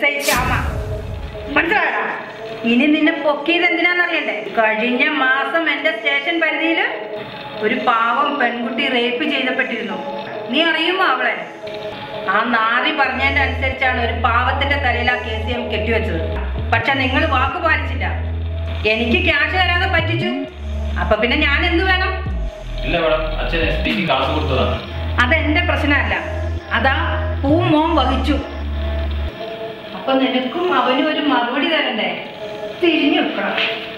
S I Shyama മനസ്സിലായടാ ഇനി നിന്നെ പൊക്കിയത് എന്തിനാന്നറിയണ്ടേ കഴിഞ്ഞ മാസം എന്റെ സ്റ്റേഷൻ പരിധിയിൽ ഒരു പാവം പെൺകുട്ടി റേപ്പ് ചെയ്തപ്പെട്ടിരുന്നു നീ അറിയുമോ അവളെ ആ നാറി പറഞ്ഞതിന്റെ അനുസരിച്ചാണ് ഒരു പാവത്തിന്റെ തലയിൽ ആ കേസ് ഞാൻ കെട്ടിവെച്ചത് പക്ഷെ നിങ്ങൾ വാക്ക് പാലിച്ചില്ല എനിക്ക് ക്യാഷ് തരാതെ പറ്റിച്ചു അപ്പൊ പിന്നെ ഞാൻ എന്ത് വേണം ഇല്ല മാഡം അച്ഛൻ എസ് പിക്ക് കാശ് കൊടുത്തതാണ് അതെന്റെ പ്രശ്നമല്ല അതാ പൂ മോൻ വഹിച്ചു അപ്പൊ നിനക്കും അവനും ഒരു മറുപടി തരണ്ടേ തിരിഞ്ഞു വെക്കണം